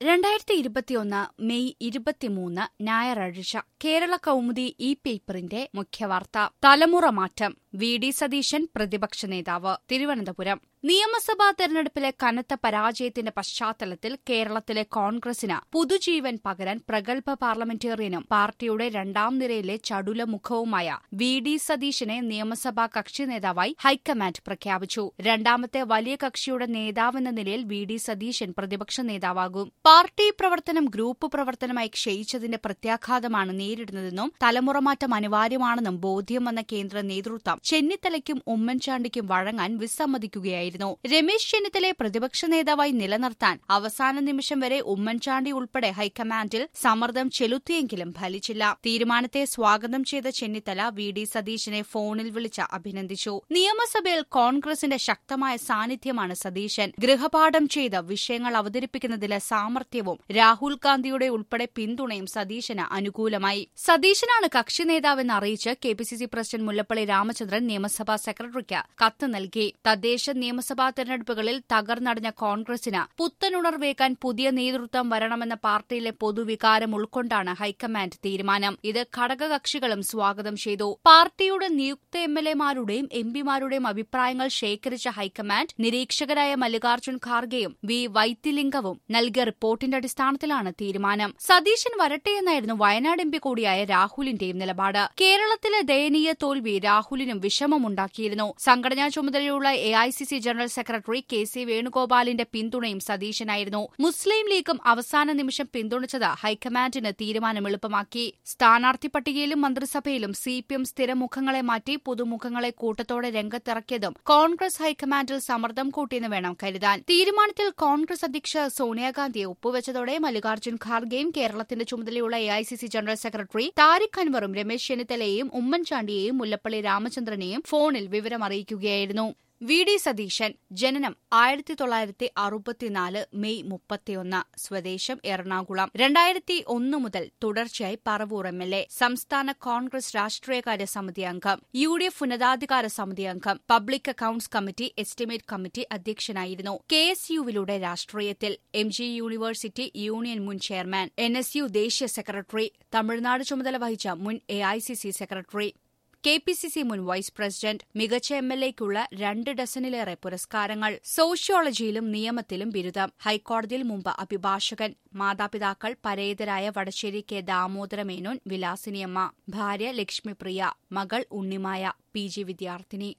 രണ്ടായിരത്തി ഇരുപത്തിയൊന്ന് മെയ് ഇരുപത്തിമൂന്ന് ഞായറാഴ്ച കേരള കൗമുദി ഇ പേപ്പറിന്റെ മുഖ്യവാർത്ത തലമുറ മാറ്റം വി ഡി സതീശൻ പ്രതിപക്ഷ നേതാവ് തിരുവനന്തപുരം നിയമസഭാ തെരഞ്ഞെടുപ്പിലെ കനത്ത പരാജയത്തിന്റെ പശ്ചാത്തലത്തിൽ കേരളത്തിലെ കോൺഗ്രസിന് പുതുജീവൻ പകരാൻ പ്രഗത്ഭ പാർലമെന്റേറിയനും പാർട്ടിയുടെ രണ്ടാം നിരയിലെ ചടുല മുഖവുമായ വി ഡി സതീശനെ നിയമസഭാ കക്ഷി നേതാവായി ഹൈക്കമാൻഡ് പ്രഖ്യാപിച്ചു രണ്ടാമത്തെ വലിയ കക്ഷിയുടെ നേതാവെന്ന നിലയിൽ വി ഡി സതീശൻ പ്രതിപക്ഷ നേതാവാകും പാർട്ടി പ്രവർത്തനം ഗ്രൂപ്പ് പ്രവർത്തനമായി ക്ഷയിച്ചതിന്റെ പ്രത്യാഘാതമാണ് നേരിടുന്നതെന്നും തലമുറമാറ്റം അനിവാര്യമാണെന്നും ബോധ്യം വന്ന കേന്ദ്ര നേതൃത്വം ചെന്നിത്തലയ്ക്കും ഉമ്മൻചാണ്ടിക്കും വഴങ്ങാൻ വിസമ്മതിക്കുകയായിരുന്നു രമേശ് ചെന്നിത്തലയെ പ്രതിപക്ഷ നേതാവായി നിലനിർത്താൻ അവസാന നിമിഷം വരെ ഉമ്മൻചാണ്ടി ഉൾപ്പെടെ ഹൈക്കമാൻഡിൽ സമ്മർദ്ദം ചെലുത്തിയെങ്കിലും ഫലിച്ചില്ല തീരുമാനത്തെ സ്വാഗതം ചെയ്ത ചെന്നിത്തല വി ഡി സതീശനെ ഫോണിൽ വിളിച്ച് അഭിനന്ദിച്ചു നിയമസഭയിൽ കോൺഗ്രസിന്റെ ശക്തമായ സാന്നിധ്യമാണ് സതീശൻ ഗൃഹപാഠം ചെയ്ത് വിഷയങ്ങൾ അവതരിപ്പിക്കുന്നതിലെ സാമർഥ്യവും രാഹുൽ ഗാന്ധിയുടെ ഉൾപ്പെടെ പിന്തുണയും സതീശന് അനുകൂലമായി സതീശനാണ് കക്ഷി നേതാവെന്ന് അറിയിച്ച് K P C C president Mullappally Ramachandran നിയമസഭാ സെക്രട്ടറിക്ക് കത്ത് നൽകി തദ്ദേശ നിയമസഭാ തെരഞ്ഞെടുപ്പുകളിൽ തകർന്നടഞ്ഞ കോൺഗ്രസിന് പുത്തനുണർവേക്കാൻ പുതിയ നേതൃത്വം വരണമെന്ന പാർട്ടിയിലെ പൊതുവികാരം ഉൾക്കൊണ്ടാണ് ഹൈക്കമാൻഡ് തീരുമാനം ഇത് ഘടകകക്ഷികളും സ്വാഗതം ചെയ്തു പാർട്ടിയുടെ നിയുക്ത എം എൽ എമാരുടെയും എം പിമാരുടെയും അഭിപ്രായങ്ങൾ ശേഖരിച്ച ഹൈക്കമാൻഡ് നിരീക്ഷകരായ മല്ലികാർജ്ജുൻ ഖാർഗെയും വി വൈത്തിലിംഗവും നൽകിയ റിപ്പോർട്ടിന്റെ അടിസ്ഥാനത്തിലാണ് തീരുമാനം സതീശൻ വരട്ടെയെന്നായിരുന്നു വയനാട് എം പി കൂടിയായ രാഹുലിന്റെയും നിലപാട് കേരളത്തിലെ ദയനീയ തോൽവി രാഹുലിനും വിഷമമുണ്ടാക്കിയിരുന്നു സംഘടനാ ചുമതലയുള്ള A I C C general secretary K C വേണുഗോപാലിന്റെ പിന്തുണയും സതീശനായിരുന്നു മുസ്ലിം ലീഗും അവസാന നിമിഷം പിന്തുണച്ചത് ഹൈക്കമാൻഡിന് തീരുമാനം എളുപ്പമാക്കി സ്ഥാനാർത്ഥി പട്ടികയിലും മന്ത്രിസഭയിലും സി പി എം സ്ഥിരമുഖങ്ങളെ മാറ്റി പുതുമുഖങ്ങളെ കൂട്ടത്തോടെ രംഗത്തിറക്കിയതും കോൺഗ്രസ് ഹൈക്കമാൻഡിൽ സമ്മർദ്ദം കൂട്ടിയെന്ന് വേണം കരുതാൻ തീരുമാനത്തിൽ കോൺഗ്രസ് അധ്യക്ഷ സോണിയാഗാന്ധിയെ ഒപ്പുവെച്ചതോടെ മല്ലികാർജ്ജുൻ ഖാർഗെയും കേരളത്തിന്റെ ചുമതലയുള്ള A I C C general secretary Tariq അൻവറും രമേശ് ചെന്നിത്തലയെയും ഉമ്മൻചാണ്ടിയെയും മുല്ലപ്പള്ളി രാമചന്ദ്രനെയും ഫോണിൽ വിവരമറിയിക്കുകയായിരുന്നു വി ഡി സതീശൻ ജനനം ആയിരത്തി തൊള്ളായിരത്തി അറുപത്തിനാല് മെയ് മുപ്പത്തിയൊന്ന് സ്വദേശം എറണാകുളം രണ്ടായിരത്തി ഒന്ന് മുതൽ തുടർച്ചയായി പറവൂർ എം എൽ എ സംസ്ഥാന കോൺഗ്രസ് രാഷ്ട്രീയകാര്യ സമിതി അംഗം യു ഡി എഫ് ഉന്നതാധികാര സമിതി അംഗം public accounts committee estimate committee അധ്യക്ഷനായിരുന്നു കെ എസ് യുവിലൂടെ രാഷ്ട്രീയത്തിൽ എം ജി യൂണിവേഴ്സിറ്റി യൂണിയൻ മുൻ ചെയർമാൻ എൻ എസ് യു ദേശീയ സെക്രട്ടറി തമിഴ്നാട് ചുമതല വഹിച്ച മുൻ A I C C secretary K P C C മുൻ വൈസ് പ്രസിഡന്റ് മികച്ച എം എൽ എക്കുള്ള രണ്ട് ഡസനിലേറെ പുരസ്കാരങ്ങൾ സോഷ്യോളജിയിലും നിയമത്തിലും ബിരുദം ഹൈക്കോടതിയിൽ മുമ്പ് അഭിഭാഷകൻ മാതാപിതാക്കൾ പരേതരായ വടശ്ശേരി കെ ദാമോദരമേനോൻ വിലാസിനിയമ്മ ഭാര്യ ലക്ഷ്മിപ്രിയ മകൾ ഉണ്ണിമായ പി ജി വിദ്യാർത്ഥിനി